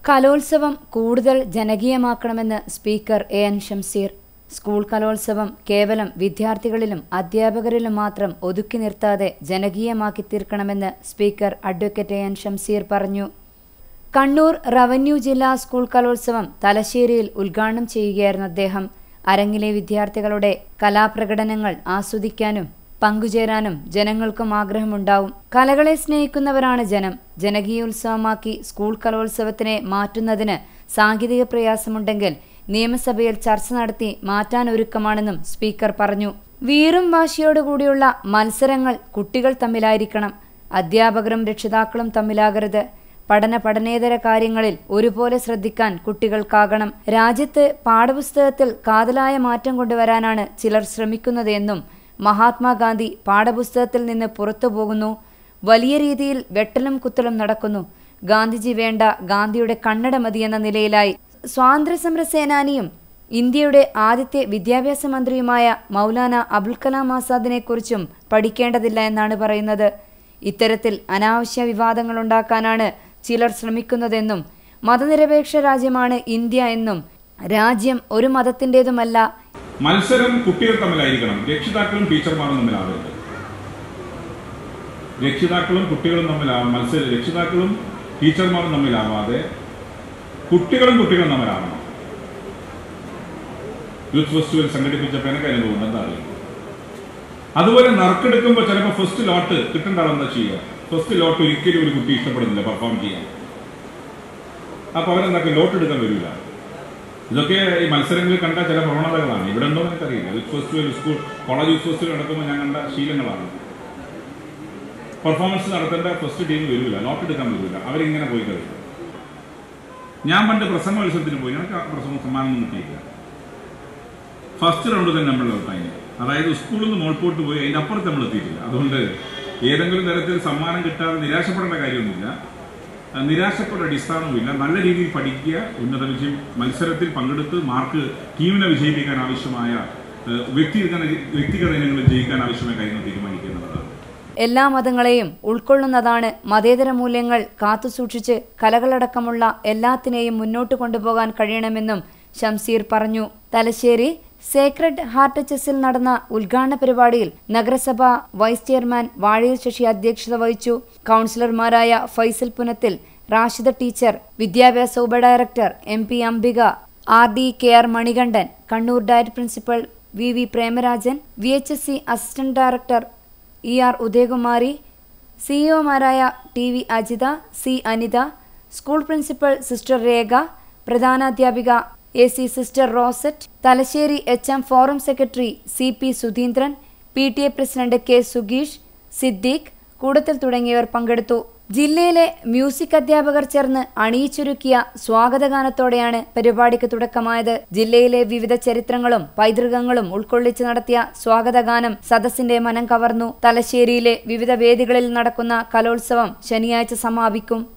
കലോത്സവം കൂടുതൽ ജനകീയമാക്കണമെന്ന് speaker A N Shamseer school കലോത്സവം കേവലം വിദ്യാർത്ഥികളിലും അധ്യാപകരിലും മാത്രം ഒതുക്കി നിർത്താതെ ജനകീയമാക്കി തീർക്കണമെന്ന് speaker advocate A N Shamseer പറഞ്ഞു കണ്ണൂർ റവന്യൂ ജില്ലാ സ്കൂൾ കലോത്സവം തലശ്ശേരിയിൽ ഉദ്ഘാടനം ചെയ്യുകയായിരുന്നു അദ്ദേഹം അരങ്ങിലെ വിദ്യാർത്ഥികളുടെ കലാപ്രകടനങ്ങൾ ആസ്വദിക്കാനും പങ്കുചേരാനും ജനങ്ങൾക്കും ആഗ്രഹമുണ്ടാവും കലകളെ സ്നേഹിക്കുന്നവരാണ് ജനം ജനകീയോത്സവമാക്കി സ്കൂൾ കലോത്സവത്തിനെ മാറ്റുന്നതിന് സാങ്കേതിക പ്രയാസമുണ്ടെങ്കിൽ നിയമസഭയിൽ ചർച്ച നടത്തി മാറ്റാനൊരുക്കമാണെന്നും സ്പീക്കർ പറഞ്ഞു വീറും വാശിയോടുകൂടിയുള്ള മത്സരങ്ങൾ കുട്ടികൾ തമ്മിലായിരിക്കണം അധ്യാപകരും രക്ഷിതാക്കളും തമ്മിലാകരുത് പഠന പഠനേതര കാര്യങ്ങളിൽ ഒരുപോലെ ശ്രദ്ധിക്കാൻ കുട്ടികൾക്കാകണം രാജ്യത്ത് പാഠപുസ്തകത്തിൽ കാതലായ മാറ്റം കൊണ്ടുവരാനാണ് ചിലർ ശ്രമിക്കുന്നതെന്നും മഹാത്മാഗാന്ധി പാഠപുസ്തകത്തിൽ നിന്ന് പുറത്തു പോകുന്നു വലിയ രീതിയിൽ വെട്ടലും കുത്തലും നടക്കുന്നു ഗാന്ധിജി വേണ്ട ഗാന്ധിയുടെ കണ്ണട മതിയെന്ന നിലയിലായി സ്വാതന്ത്ര്യസമര സേനാനിയും ഇന്ത്യയുടെ ആദ്യത്തെ വിദ്യാഭ്യാസ മന്ത്രിയുമായ മൗലാന അബുൽ കലാം ആസാദിനെക്കുറിച്ചും പഠിക്കേണ്ടതില്ല എന്നാണ് പറയുന്നത് ഇത്തരത്തിൽ അനാവശ്യ വിവാദങ്ങൾ ഉണ്ടാക്കാനാണ് ചിലർ ശ്രമിക്കുന്നതെന്നും മതനിരപേക്ഷ രാജ്യമാണ് ഇന്ത്യ എന്നും രാജ്യം ഒരു മതത്തിൻ്റെതുമല്ല മത്സരം കുട്ടികൾ തമ്മിലായിരിക്കണം രക്ഷിതാക്കളും ടീച്ചർമാരും തമ്മിലാവരുത് രക്ഷിതാക്കളും കുട്ടികളും തമ്മിലാവും മത്സര രക്ഷിതാക്കളും ടീച്ചർമാരും തമ്മിലാവാതെ കുട്ടികളും കുട്ടികളും തമ്മിലാവണം യൂത്ത് ഫെസ്റ്റിവൽ സംഘടിപ്പിച്ചപ്പോൾ എനിക്ക് അനുഭവം എന്താ അറിയാം അതുപോലെ നറുക്കെടുക്കുമ്പോൾ ചിലപ്പോൾ ഫസ്റ്റ് ലോട്ട് കിട്ടേണ്ട ആളെന്താ ചെയ്യുക ഫസ്റ്റ് ലോട്ട് ഒരിക്കലും ഒരു കുട്ടി ഇഷ്ടപ്പെടുന്നില്ല പെർഫോം ചെയ്യാൻ അപ്പൊ അവരെന്താക്കും ലോട്ട് എടുക്കാൻ വരില്ല ഇതൊക്കെ ഈ മത്സരങ്ങളിൽ കണ്ട ചില പ്രവണതകളാണ് ഇവിടെ ഉണ്ടോ എന്ന് എനിക്കറിയില്ല youth festival school college youth festival നടക്കുമ്പോൾ ഞാൻ കണ്ട ശീലങ്ങളാണ് പെർഫോമൻസ് നടത്തേണ്ട ഫസ്റ്റ് ടീം വരില്ല ലോട്ട് എടുക്കാൻ വരില്ല അവരിങ്ങനെ പോയി കഴിയും ഞാൻ പണ്ട് പ്രസംഗ മത്സരത്തിന് പോയി എനിക്ക് ആ പ്രസംഗ സമ്മാനമൊന്നും കിട്ടിയില്ല ഫസ്റ്റ് റൗണ്ട് തന്നെ നമ്മൾ ഔട്ടായി അതായത് സ്കൂളിൽ നിന്ന് മോൾപോട്ട് പോയി അതിന്റെ അപ്പുറത്ത് നമ്മൾ എത്തിയിട്ടില്ല അതുകൊണ്ട് ഏതെങ്കിലും തരത്തിൽ സമ്മാനം കിട്ടാതെ നിരാശപ്പെടേണ്ട കാര്യമൊന്നുമില്ല ആ, നിരാശപ്പെട്ട അടിസ്ഥാനവുമില്ല നല്ല രീതിയിൽ പഠിക്കുക ഉന്നത വിജയം മത്സരത്തിൽ പങ്കെടുത്ത് മാർക്ക് ടീമിനെ വിജയിപ്പിക്കാൻ ആവശ്യമായ ഏഹ്, വ്യക്തിഗത വ്യക്തിഗത ഇനങ്ങളിൽ ജയിക്കാൻ ആവശ്യമായ കാര്യങ്ങൾ തീരുമാനിക്കേണ്ടതാണ് എല്ലാ മതങ്ങളെയും ഉൾക്കൊള്ളുന്നതാണ് മതേതര മൂല്യങ്ങൾ കാത്തുസൂക്ഷിച്ച് കലകളടക്കമുള്ള എല്ലാത്തിനെയും മുന്നോട്ട് കൊണ്ടുപോകാൻ കഴിയണമെന്നും ഷംസീർ പറഞ്ഞു തലശ്ശേരി സേക്രഡ് ഹാർട്ട് ചെസ്സിൽ നടന്ന ഉദ്ഘാടന പരിപാടിയിൽ നഗരസഭ വൈസ് ചെയർമാൻ വാഴയിൽ ശശി അധ്യക്ഷത വഹിച്ചു കൗൺസിലർമാരായ ഫൈസൽ പുനത്തിൽ റാഷിദ ടീച്ചർ വിദ്യാഭ്യാസ ഉപഡയറക്ടർ M P Ambika R D K R Manikandan Kannur DIET principal V V Premarajan V H S C assistant director E R Udayakumari സിഇഒമാരായ T V Ajitha C Anitha school principal sister Rekha പ്രധാനാധ്യാപിക A C sister Rosette Thalassery H M forum secretary C P Sudheendran P T A president K സുഗീഷ് സിദ്ദീഖ് കൂടത്തിൽ തുടങ്ങിയവർ പങ്കെടുത്തു ജില്ലയിലെ music അധ്യാപകർ ചേർന്ന് അണിയിച്ചൊരുക്കിയ സ്വാഗതഗാനത്തോടെയാണ് പരിപാടിക്ക് തുടക്കമായത് ജില്ലയിലെ വിവിധ ചരിത്രങ്ങളും പൈതൃകങ്ങളും ഉൾക്കൊള്ളിച്ച് നടത്തിയ സ്വാഗതഗാനം സദസ്സിന്റെ മനം കവർന്നു തലശ്ശേരിയിലെ വിവിധ വേദികളിൽ നടക്കുന്ന കലോത്സവം ശനിയാഴ്ച സമാപിക്കും